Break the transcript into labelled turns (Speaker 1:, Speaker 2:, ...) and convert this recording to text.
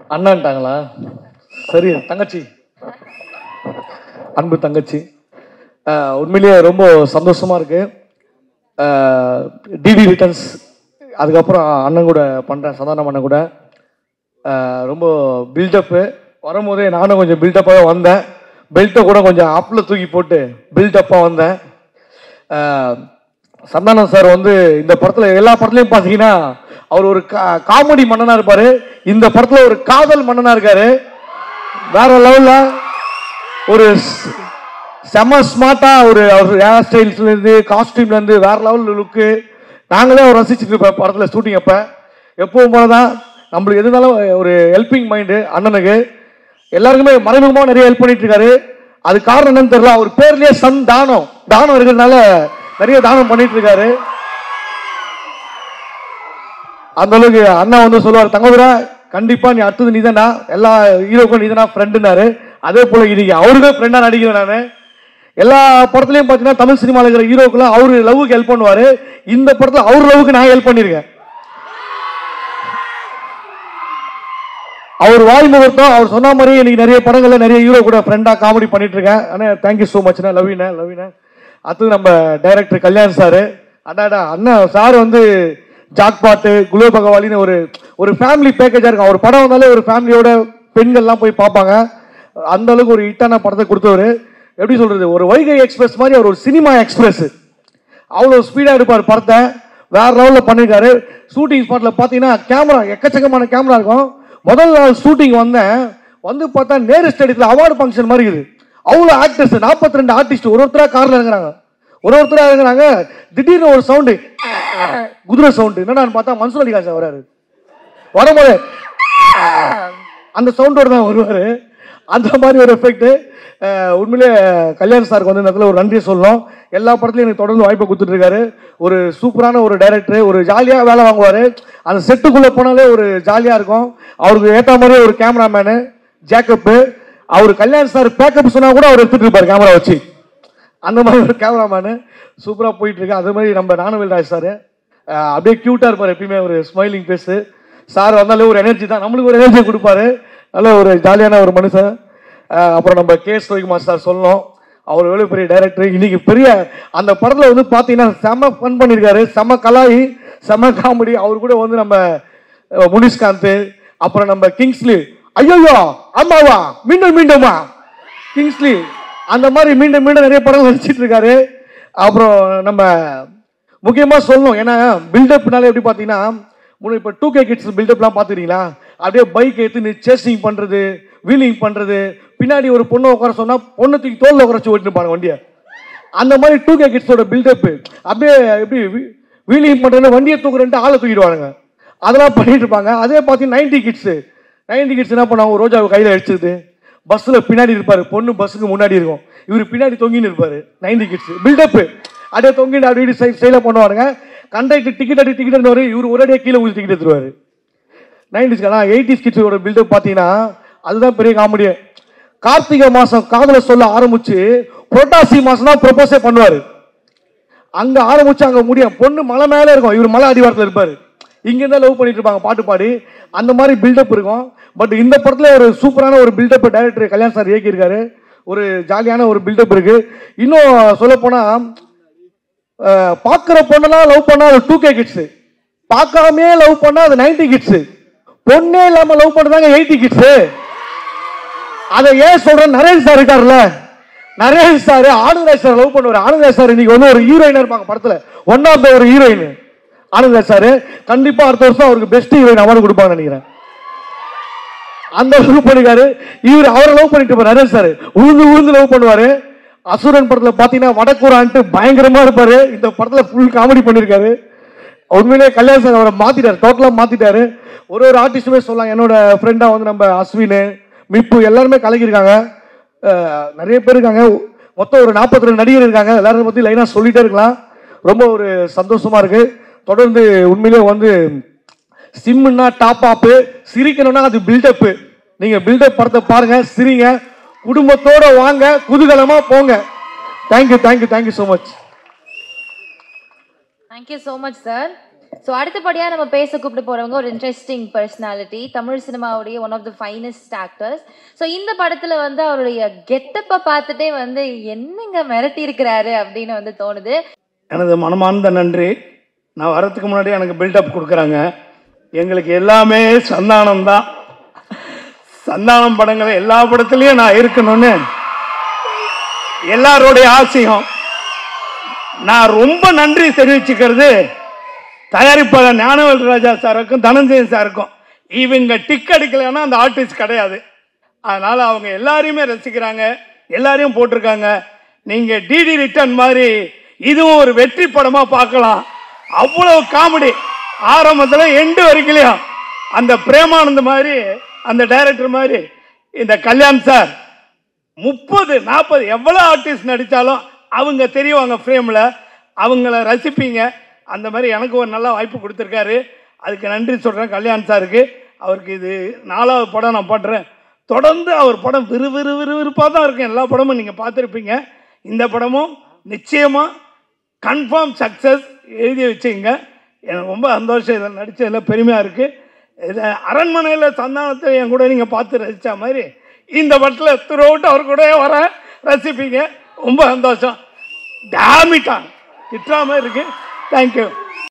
Speaker 1: அண்ணான்ட்டாங்களா சரி தங்கச்சி அன்பு தங்கச்சி ஆஹ் உண்மையிலேயே ரொம்ப சந்தோஷமா இருக்கு டிடி ரிட்டர்ன்ஸ் அதுக்கப்புறம் அண்ணன் கூட பண்ணுறேன் சந்தானம் அண்ணன் கூட ஆஹ் ரொம்ப பில்டப்பு வரும்போதே நானும் கொஞ்சம் பில்டப்பாக வந்தேன் பெல்ட்டை கூட கொஞ்சம் அப்பில் தூக்கி போட்டு பில்டப்பாக வந்தேன் ஆஹ் சந்தானம் சார் வந்து இந்த படத்தில் எல்லா படத்துலையும் பார்த்தீங்கன்னா அவர் ஒரு காமெடி மன்னனாக இருப்பார் இந்த படத்தில் ஒரு காதல் மன்னனாக இருக்காரு வேற லெவலில் ஒரு ஸ்- செம ஸ்மார்ட்டா ஒரு அவர் ஹேர் ஸ்டைல்ஸ்ல இருந்து காஸ்டியூம்ல இருந்து வேற லெவல் லுக்கு நாங்களே அவர் ரசிச்சுட்டு இருப்போம் படத்துல ஷூட்டிங் அப்ப எப்பவும் போலதான் நம்மளுக்கு எது இருந்தாலும் ஒரு ஹெல்பிங் மைண்டு அண்ணனுக்கு எல்லாருக்குமே மறைமுகமா நிறைய ஹெல்ப் பண்ணிட்டு இருக்காரு அது காரணம் என்னன்னு தெரியல அவர் பேர்லயே சன் தானம் தானம் இருக்கிறதுனால நிறைய தானம் பண்ணிட்டு இருக்காரு அந்த அளவுக்கு அண்ணா வந்து சொல்லுவார் தங்கதுரா கண்டிப்பா நீ அடுத்தது நீதானா எல்லா ஹீரோக்கும் நீதானா ஃப்ரெண்டுனாரு அதே போல இன்னைக்கு அவருமே ஃப்ரெண்டா நடிக்கிறேன் நானு எல்லா படத்துலயும் பாத்தீங்கன்னா தமிழ் சினிமால இருக்கிற ஹீரோக்கெல்லாம் அவரு லவ்வுக்கு ஹெல்ப் பண்ணுவாரு இந்த படத்துல அவர் லவ்வுக்கு நான் ஹெல்ப் பண்ணிருக்கேன் அவர் வாய் முகூர்த்தம் அவர் சொன்ன மாதிரி இன்னைக்கு நிறைய படங்கள்ல நிறைய ஹீரோ கூட ஃப்ரெண்டா காமெடி பண்ணிட்டு இருக்கேன் அண்ணா தேங்க்யூ ஸோ மச்ண்ணா லவ்வின லவ்வின அடுத்தது நம்ம டைரக்டர் கல்யாண் சார் அண்ணாடா அண்ணா சார் வந்து ஜாக்பாட்டு குலோ பகவாலின்னு ஒரு ஒரு ஃபேமிலி பேக்கேஜா இருக்கும் அவர் படம் வந்தாலே ஒரு ஃபேமிலியோட பெண்கள்லாம் போய் பார்ப்பாங்க அந்த அளவுக்கு ஒரு ஹிட்டான படத்தை கொடுத்தவர் எப்படி சொல்றது ஒரு வைகை எக்ஸ்பிரஸ் மாதிரி அவர் ஒரு சினிமா எக்ஸ்பிரஸ் அவ்வளோ ஸ்பீடாக எடுப்பார் படத்தை வேற லெவலில் பண்ணியிருக்காரு ஷூட்டிங் ஸ்பாட்டில் பார்த்தீங்கன்னா கேமரா எக்கச்சக்கமான கேமரா இருக்கும் முதல் நாள் ஷூட்டிங் வந்தேன் வந்து பார்த்தா நேரு ஸ்டேடியத்தில் அவார்டு ஃபங்க்ஷன் மாதிரி இருக்குது அவ்வளோ ஆக்டர்ஸ் நாற்பத்தி ரெண்டு ஆர்டிஸ்ட் ஒரு ஒருத்தராக காரில் இறங்குறாங்க ஒரு ஒருத்தராக இறங்குறாங்க திடீர்னு ஒரு சவுண்டு குதிரை சவுண்டு என்னடான்னு பார்த்தா மன்சூர் அலிகான் சார் வராரு வரும்போது அந்த சவுண்டோட தான் வருவார் அந்த மாதிரி ஒரு எஃபெக்ட் உண்மையிலே கல்யாண் சாருக்கு வந்து இந்த இடத்துல ஒரு நன்றியை சொல்லணும் எல்லா படத்துலையும் எனக்கு தொடர்ந்து வாய்ப்பை கொடுத்துட்டு இருக்காரு ஒரு சூப்பரான ஒரு டைரக்டர் ஒரு ஜாலியாக வேலை வாங்குவார் அந்த செட்டுக்குள்ளே போனாலே ஒரு ஜாலியாக இருக்கும் அவருக்கு ஏற்ற மாதிரியே ஒரு கேமராமேனு ஜேக்கப்பு அவர் கல்யாண் சார் பேக்கப் சொன்னால் கூட அவர் எடுத்துட்டு இருப்பார் கேமரா வச்சு அந்த மாதிரி ஒரு கேமராமேனு சூப்பராக போயிட்டு இருக்கு அதே மாதிரி நம்ம நானவேல் ராஜ் சார் அப்படியே க்யூட்டாக இருப்பார் எப்பயுமே ஒரு ஸ்மைலிங் பேஸு சார் வந்தாலே ஒரு எனர்ஜி தான் நம்மளுக்கு ஒரு எனர்ஜி கொடுப்பாரு நல்ல ஒரு ஜாலியான ஒரு மனுஷன் அஹ் அப்புறம் நம்ம கே ஸ்ரீகுமார் சார் சொல்லணும் அவர் எவ்வளோ பெரிய டைரக்டர் இன்னைக்கு பெரிய அந்த படத்தில் வந்து பார்த்தீங்கன்னா செம ஃபன் பண்ணியிருக்காரு செம கலாயி செம காமெடி அவர் கூட வந்து நம்ம அஹ், முனிஷ்காந்த் அப்புறம் நம்ம கிங்ஸ்லி ஐயோ ஆமாவா மீண்டும் மீண்டுமா கிங்ஸ்லி அந்த மாதிரி மீண்டும் மீண்டும் நிறைய படங்கள் நடிச்சிட்டு இருக்காரு அப்புறம் நம்ம முக்கியமாக சொல்லணும் ஏன்னா பில்டப்னாலே எப்படி பார்த்தீங்கன்னா முன்ன இப்போ டூ கே கிட்ஸ் பில்டப்லாம் பார்த்துக்கிறீங்களா அப்படியே பைக் எடுத்து நீ சேசிங் பண்ணுறது வீலிங் பண்ணுறது பின்னாடி ஒரு பொண்ணை உட்கார சொன்னால் பொண்ணை தூக்கி தோலில் உட்கார வச்சு ஓட்டிருப்பாங்க வண்டியை அந்த மாதிரி டூ கே கிட்ஸோட பில்டப் அப்படியே எப்படி வீலிங் பண்ணுறது வண்டியை தூக்குறேன்ட்டு ஆளை தூக்கிடுவானுங்க அதெல்லாம் பண்ணிட்டு இருப்பாங்க அதே பார்த்தீங்கன்னா நைன்டி கிட்ஸு நைன்டி கிட்ஸ் என்ன பண்ணுவாங்க ரோஜாவை கையில் அடிச்சது பஸ்ஸில் பின்னாடி இருப்பார் பொண்ணு பஸ்ஸுக்கு முன்னாடி இருக்கும் இவர் பின்னாடி தொங்கின்னு இருப்பார் நைன்டி கிட்ஸ் பில்டப்பு அப்படியே தொங்கிட்டு அப்படியே சைட் ஸ்டைலாக பண்ணுவாருங்க கண்டக்டர் டிக்கெட் அடி டிக்கெட் எடுத்து இவர் ஒரேடியாக கீழே ஊற்றி டிக்கெட் எடுத்துருவாரு நைன்டிஸ்க்கு ஆனால் எயிட்டிஸ் கிட்ஸோட பில்டப் பார்த்தீங்கன்னா அதுதான் பெரிய காமெடியே கார்த்திகை மாதம் காதலை சொல்ல ஆரம்பிச்சு புரட்டாசி மாதம் தான் ப்ரொபோஸே பண்ணுவார் அங்க ஆரம்பிச்சு அங்க முடியும் பொண்ணு மலை மேல இருக்கும் இவர் மலை அடிவாரத்தில் இருப்பாரு இங்க இருந்தா லவ் பண்ணிட்டு இருப்பாங்க பாட்டு பாடி அந்த மாதிரி பில்டப் இருக்கும் பட் இந்த படத்துல ஒரு சூப்பரான ஒரு பில்டப் டைரக்டர் கல்யாண் சார் இயக்கியிருக்காரு ஒரு ஜாலியான ஒரு பில்டப் இருக்கு இன்னும் சொல்ல போனா பார்க்குற பொண்ணெல்லாம் லவ் பண்ணா அது டூ கே கிட்ஸ் பார்க்காமே லவ் பண்ணா அது நைன்டி கிட்ஸ் பொண்ணே இல்லாம லவ் பண்றதாங்க எயிட்டி கிட்ஸ் அதை ஏன் சொல்றேன் நரேஷ் சார் இருக்காருல்ல Naresh sir Anandaraj sir love பண்ணுவார் ஆனந்தராஜ் சார் இன்னைக்கு வந்து ஒரு ஹீரோயினா இருப்பாங்க படத்துல ஒன் ஆஃப் த ஒரு ஹீரோயின் ஆனந்தராஜ் சார் கண்டிப்பா அடுத்த வருஷம் அவருக்கு பெஸ்ட் ஹீரோயின் அவார்டு கொடுப்பாங்கன்னு நினைக்கிறேன் அந்த லவ் பண்ணிருக்காரு இவர் அவரை லவ் பண்ணிட்டு இருப்பாரு நரேஷ் சார் உழுந்து உழுந்து லவ் பண்ணுவாரு அசுரன் படத்துல பாத்தீங்கன்னா வடக்கூரான்ட்டு பயங்கரமா இருப்பாரு இந்த படத்துல ஃபுல் காமெடி பண்ணிருக்காரு உண்மையிலேயே கல்யாண் சார் அவரை மாத்திட்டாரு டோட்டலா மாத்திட்டாரு ஒரு ஒரு ஆர்டிஸ்டுமே சொல்லலாம் என்னோட ஃப்ரெண்டா வந்து நம்ம அஸ்வின் மிப்பு எல்லாருமே கலக்கியிருக்காங்க அஹ், நிறைய பேர் இருக்காங்க மொத்தம் ஒரு நாற்பத்தி ரெண்டு நடிகர் இருக்காங்க எல்லாரும் பத்தி லைனா சொல்லிட்டே இருக்கலாம் ரொம்ப ஒரு சந்தோஷமா இருக்கு தொடர்ந்து உண்மையிலேயே வந்து சிம்னா டாப் ஆப்பு சிரிக்கணும்னா அது பில்டப் நீங்க பில்டப் படத்தை பாருங்க சிரிங்க குடும்பத்தோட வாங்க குதூகலமா போங்க thank you thank you thank you so much
Speaker 2: thank you so much sir so அடுத்தபடியாக நம்ம பேச கூப்பிட்டு போறவங்க ஒரு இன்ட்ரெஸ்டிங் பர்சனாலிட்டி தமிழ் சினிமாவுடைய one of the finest actors so இந்த படத்துல வந்து அவருடைய கெட்டப்பை பார்த்துட்டே வந்து என்னங்க மிரட்டி இருக்கிறாரு அப்படின்னு வந்து தோணுது
Speaker 3: எனது மனமார்ந்த நன்றி நான் வரதுக்கு முன்னாடி எனக்கு பில்டப் கொடுக்குறாங்க எங்களுக்கு எல்லாமே சந்தானம் தான் சந்தானம் படங்கள் எல்லா படத்துலையும் நான் இருக்கணும்னு எல்லாருடைய ஆசையும் நான் ரொம்ப நன்றி தெரிவிச்சுக்கிறது தயாரிப்பாளர் ஞானவேல் ராஜா சாருக்கும் தனஞ்சயன் சாருக்கும் இவங்க டிக் அடிக்கலைன்னா அந்த ஆர்டிஸ்ட் கிடையாது அதனால அவங்க எல்லாரையுமே ரசிக்கிறாங்க எல்லாரையும் போட்டிருக்காங்க நீங்க டிடி ரிட்டர்ன் மாதிரி இதுவும் ஒரு வெற்றி படமா பார்க்கலாம் அவ்வளவு காமெடி ஆரம்பத்துல எண்டு வரைக்கும் அந்த பிரேமானந்த் மாதிரி அந்த டைரக்டர் மாதிரி இந்த கல்யாண் சார் முப்பது நாற்பது எவ்வளோ ஆர்டிஸ்ட் நடித்தாலும் அவங்க தெரியுவாங்க ஃப்ரேமில் அவங்கள ரசிப்பீங்க அந்த மாதிரி எனக்கு ஒரு நல்ல வாய்ப்பு கொடுத்துருக்காரு அதுக்கு நன்றி சொல்கிறேன் கல்யாண் சாருக்கு அவருக்கு இது நாலாவது படம் நான் பண்ணுறேன் தொடர்ந்து அவர் படம் விறு விறு விறுவிறுப்பாக தான் இருக்கும் எல்லா படமும் நீங்கள் பார்த்துருப்பீங்க இந்த படமும் நிச்சயமாக கன்ஃபார்ம் சக்ஸஸ் எழுதி வச்சுங்க எனக்கு ரொம்ப சந்தோஷம் இதில் நடித்ததில் பெருமையாக இருக்குது இதை அரண்மனையில் சந்தானத்தை என் கூட நீங்கள் பார்த்து ரசித்த மாதிரி இந்த படத்தில் த்ரூஅவுட் அவர் கூட வர ரசிப்பீங்க ரொம்ப சந்தோஷம் டேமிட்டான் திட்டாமல் இருக்கு தேங்க்யூ